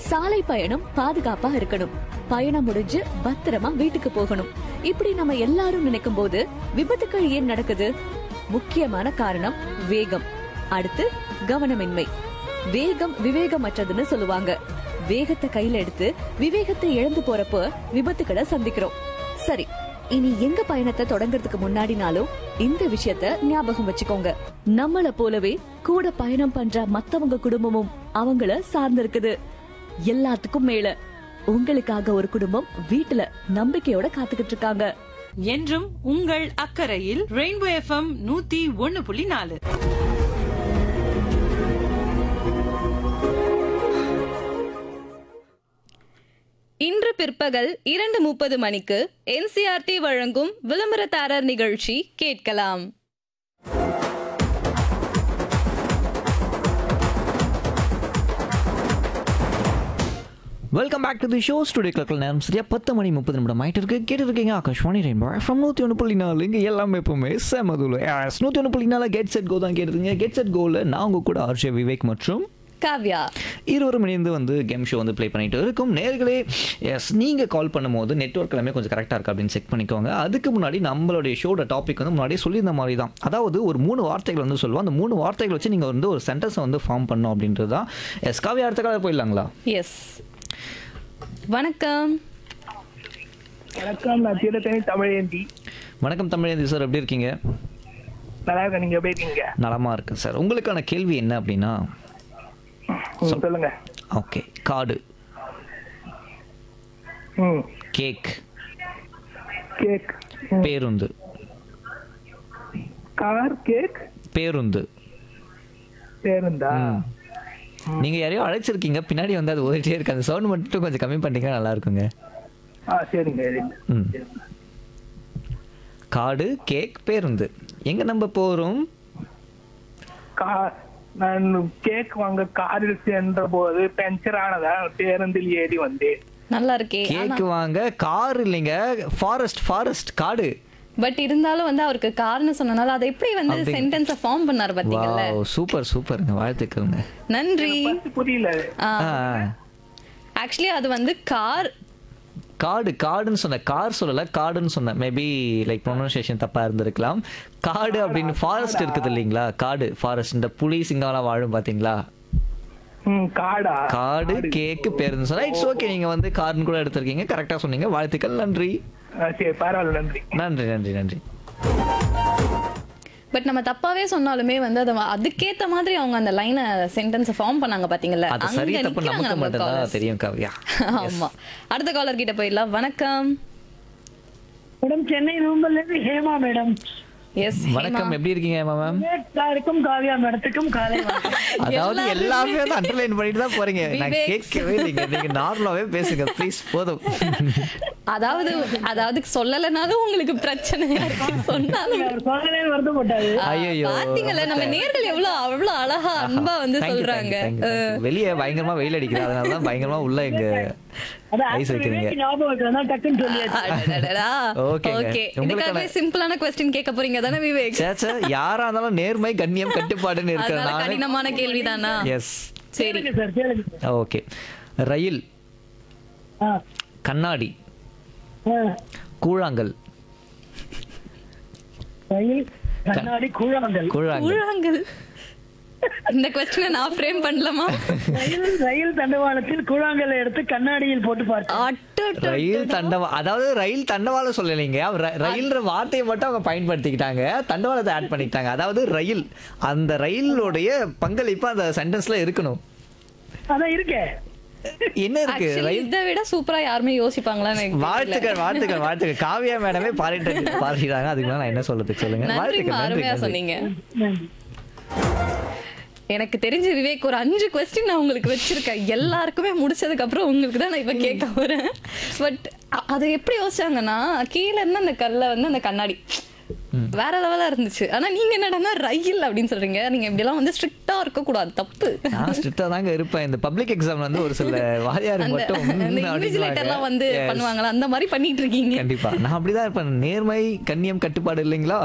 சாலை பயணம் பாதுகாப்பா இருக்கணும் பயணம் முடிஞ்சு பத்திரமா வீட்டுக்கு போகணும் இப்படி நம்ம எல்லாரும் நினைக்கும் போது விபத்துக்கள் ஏன் நடக்குது முக்கியமான காரணம் வேகம் அடுத்து கவனமின்மை வேகம் விவேகமற்றதுன்னு சொல்லுவாங்க வேகத்தை கையில எடுத்து விவேகத்தை இழந்து போறப்ப விபத்துக்களை சந்திக்கிறோம் சரி இனி எங்க பயணத்தை தொடங்குறதுக்கு முன்னாடினாலும் இந்த விஷயத்த ஞாபகம் வச்சுக்கோங்க நம்மள போலவே கூட பயணம் பண்ற மத்தவங்க குடும்பமும் அவங்கள சார்ந்திருக்குது எல்லாத்துக்கும் மேல உங்களுக்காக ஒரு குடும்பம் வீட்டுல நம்பிக்கையோட காத்துக்கிட்டு இருக்காங்க என்றும் உங்கள் அக்கறையில் ரெயின்போ எஃப்எம் நூத்தி ஒன்னு புள்ளி நாலு இன்று பிற்பகல் இரண்டு முப்பது மணிக்கு என்சிஆர்டி வழங்கும் விளம்பரதாரர் நிகழ்ச்சி கேட்கலாம் welcome back to the show studio கிளக்கில் நேரம் சரியா பத்து மணி முப்பது நிமிடம் ஆயிட்டு இருக்கு கேட்டு இருக்கீங்க ஆகாஷ்வாணி ரெயின்போ ஃப்ரம் நூற்றி ஒன்று புள்ளி நாலு இங்கே எல்லாமே எப்பவுமே செமதுல எஸ் நூற்றி ஒன்று புள்ளி நாலு கெட் செட் கோ தான் கேட்டுருக்கீங்க கெட் செட் கோவில் நான் உங்க கூட ஆர்ஜே விவேக் மற்றும் காவ்யா இருவரும் இணைந்து வந்து கேம் ஷோ வந்து ப்ளே பண்ணிட்டு இருக்கும் நேர்களே எஸ் நீங்கள் கால் பண்ணும்போது நெட்ஒர்க் எல்லாமே கொஞ்சம் கரெக்டாக இருக்கா அப்படின்னு செக் பண்ணிக்கோங்க அதுக்கு முன்னாடி நம்மளுடைய ஷோட டாபிக் வந்து முன்னாடியே சொல்லியிருந்த மாதிரி தான் அதாவது ஒரு மூணு வார்த்தைகள் வந்து சொல்லுவோம் அந்த மூணு வார்த்தைகள் வச்சு நீங்கள் வந்து ஒரு சென்டென்ஸை வந்து ஃபார்ம் பண்ணோம் அப்படின்றது தான் எஸ் காவியா அடுத்த காலம் போயிடலாங்களா எஸ் வணக்கம் வணக்கம் நான் தீரத்தனி தமிழேந்தி வணக்கம் தமிழேந்தி சார் எப்படி இருக்கீங்க நல்லா இருக்கேன் நீங்க எப்படி இருக்கீங்க நலமா இருக்கு சார் உங்களுக்கான கேள்வி என்ன அப்படின்னா ம், சொல்லுங்க ஓகே காடு ம் கேக் கேக் பேருந்து கார் கேக் பேருந்து பேருந்தா ம். நீங்க யாரையோ அழைச்சிருக்கீங்க பின்னாடி வந்து அது ஓடிட்டே இருக்கு அந்த சவுண்ட் மட்டும் கொஞ்சம் கம்மி பண்ணிட்டீங்கன்னா நல்லா இருக்குங்க ஆ சரிங்க சரிங்க. ம் காடு கேக் பேருந்து எங்க நம்ம போறோம் கார் நான் கேக் வாங்க காரில் சென்ற போது பஞ்சர் ஆனதால் பேருந்தில் ஏறி வந்தேன் நல்லா இருக்கே கேக் வாங்க கார் இல்லைங்க ஃபாரஸ்ட் ஃபாரஸ்ட் காடு பட் இருந்தாலும் வந்து அவருக்கு காரணம் சொன்னனால அதை எப்படி வந்து அப்படி- சென்டென்ஸை ஃபார்ம் பண்ணாரு பாத்தீங்கல்ல வாவ் சூப்பர் சூப்பருங்க வாழ்த்துக்கள்ங்க நன்றி பஸ் புரியல ஆ ஆ. ஆக்சுவலி அது வந்து கார் காடு காடுன்னு சொன்ன கார் சொல்லல காடுன்னு சொன்னேன் மேபி லைக் ப்ரொனன்சியேஷன் தப்பா இருந்திருக்கலாம் காடு அப்படின்னு ஃபாரஸ்ட் இருக்குது இல்லைங்களா காடு ஃபாரஸ்ட் இந்த புலி சிங்கம்லாம் வாழும் பாத்தீங்களா ம் காடா காடு கேக்கு பேருந்து சொன்னா இட்ஸ் ஓகே நீங்க வந்து கார்னு கூட எடுத்திருக்கீங்க கரெக்டா சொன்னீங்க வாழ்த்துக்கள் நன்றி ஆ, சரி பரவாயில்ல நன்றி நன்றி நன்றி நன்றி பட் நம்ம தப்பாவே சொன்னாலுமே வந்து அதை அதுக்கேத்த மாதிரி அவங்க அந்த லைனை சென்டென்ஸை ஃபார்ம் பண்ணாங்க பாத்தீங்கல்ல அது அங்க சரி தப்பு நிக்கிறாங்க நமக்கு நம்ம மட்டும்தான் callers. தெரியும் காவியா ஆமா அடுத்த காலர் கிட்ட போயிடலாம் வணக்கம் மேடம் சென்னை நூம்பல்ல இருந்து ஹேமா மேடம் எஸ் வணக்கம் எப்படி இருக்கீங்க மேம் சாருக்கும் காவியா மேடத்துக்கும் காலை வணக்கம் அதாவது எல்லாருமே- எல்லாமே வந்து அண்டர்லைன் பண்ணிட்டு தான் போறீங்க நான் விவேக். கேட்கவே இல்லைங்க நீங்க நார்மலாவே பேசுங்க ப்ளீஸ் போதும் அதாவது அதாவது சொல்லலைனாலும் உங்களுக்கு பிரச்சனை இருக்கு. சொன்னாலும் அவர் சொல்லலே வருத்தப்பட்டாரு ஐயோ பாத்தீங்கல்ல நம்ம நேர்கள் எவ்வளவு அவ்வளவு அழகா அன்பா வந்து சொல்றாங்க வெளியே பயங்கரமா வெயில் அடிக்குது அதனால தான் பயங்கரமா உள்ள எங்க அது ஐஸ் actor வைக்கிறீங்க விவேக் ஞாபகம் வச்சா டக்குன்னு சொல்லியாச்சு அடடடடா. ஓகேங்க. ஓகே உங்களுக்கான- இதுக்காகவே சிம்பிளான கொஸ்டின் கேட்க போறீங்க தானே விவேக் சேச்சே யாரா இருந்தாலும் நேர்மை கண்ணியம் கட்டுப்பாடுன்னு அதனால இருக்கிறனால கடினமான கேள்விதானா எஸ் சரி கேளுங்க சார் கேளுங்க சார் ஓகே ரயில் ஆ, கண்ணாடி ஆ. கூழாங்கல் ரயில் கண்ணாடி கூழாங்கல் கூழாங்கல் கூழாங்கல் இந்த கொஸ்டினை நான் ஃப்ரேம் பண்ணலாமா ரயில் ரயில் தண்டவாளத்தில் கூழாங்கல்லை எடுத்து கண்ணாடியில் போட்டு பார்த்தேன் அட்டட்டோ. ரயில் தண்டவா அதாவது ரயில் தண்டவாளம் சொல்லலைங்க அவர் ர- ரயில்ன்ற வார்த்தையை மட்டும் அவங்க பயன்படுத்திக்கிட்டாங்க தண்டவாளத்தை ஆட் பண்ணிக்கிட்டாங்க அதாவது ரயில் அந்த ரயிலோடைய பங்களிப்பு அந்த சென்டென்ஸ்ல இருக்கணும் அதான் இருக்கே என்ன இருக்கு Actually, ரயில் இதை விட சூப்பரா யாருமே யோசிப்பாங்களான்னு எனக்கு தெரியல. வாழ்த்துக்கள் வாழ்த்துக்கள் வாழ்த்துக்கள் காவியா மேடமே பாராட்டு பாராட்டிட்டாங்க அதுக்கு மேல நான் என்ன சொல்றதுக்கு சொல்லுங்க நன்றிமா வாழ்த்துக்கள் நன்றி அருமையா நன்றி சொன்னீங்க நன்றி. எனக்கு தெரிஞ்ச விவேக் ஒரு அஞ்சு கொஸ்டின் நான் உங்களுக்கு வச்சிருக்கேன் எல்லாருக்குமே முடிச்சதுக்கு அப்புறம் உங்களுக்கு தான் நான் இப்ப கேட்க போறேன் பட் அதை எப்படி யோசிச்சாங்கன்னா கீழே இருந்து அந்த கல்ல வந்து அந்த கண்ணாடி வேற லெவலா இருந்துச்சு ஆனா நீங்க என்னடா ரயில் அப்படின்னு சொல்றீங்க நீங்க இப்படி எல்லாம் வந்து ஸ்ட்ரிக்டா இருக்க கூடாது தப்பு நான் ஸ்ட்ரிக்டா தாங்க இருப்பேன் இந்த பப்ளிக் எக்ஸாம் வந்து ஒரு சில வாரியார் அந்த மட்டும் ம் அந்த அப்படின்னுவாங்க. இன்விஜிலேட்டர்லாம் வந்து Yes. பண்ணுவாங்களா அந்த மாதிரி பண்ணிட்டு இருக்கீங்க கண்டிப்பா நான் அப்படிதான் இருப்பேன் நேர்மை கண்ணியம் கட்டுப்பாடு இல்லைங்களா